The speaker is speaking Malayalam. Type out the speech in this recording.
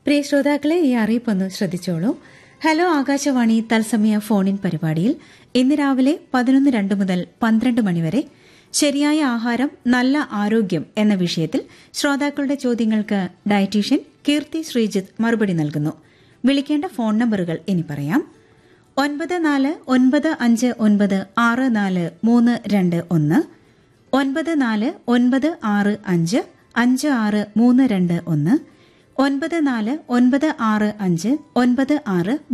പ്രിയ ശ്രോതാക്കളെ ഈ അറിയിപ്പൊന്ന് ശ്രദ്ധിച്ചോളൂ ഹലോ ആകാശവാണി തത്സമയ ഫോണിൻ പരിപാടിയിൽ ഇന്ന് രാവിലെ പതിനൊന്ന് രണ്ട് മുതൽ പന്ത്രണ്ട് മണിവരെ ശരിയായ ആഹാരം നല്ല ആരോഗ്യം എന്ന വിഷയത്തിൽ ശ്രോതാക്കളുടെ ചോദ്യങ്ങൾക്ക് ഡയറ്റീഷ്യൻ കീർത്തി ശ്രീജിത്ത് മറുപടി നൽകുന്നു വിളിക്കേണ്ട ഫോൺ നമ്പറുകൾ ഇനി പറയാം ഒൻപത് നാല് ഒൻപത് അഞ്ച് ഒൻപത് ആറ് നാല് മൂന്ന് രണ്ട് ഒന്ന് ഒൻപത് നാല് ഒൻപത് ആറ് അഞ്ച് അഞ്ച് ആറ് മൂന്ന് രണ്ട് ഒന്ന് ഒൻപത് നാല് ഒൻപത് ആറ് അഞ്ച് ഒൻപത് ആറ്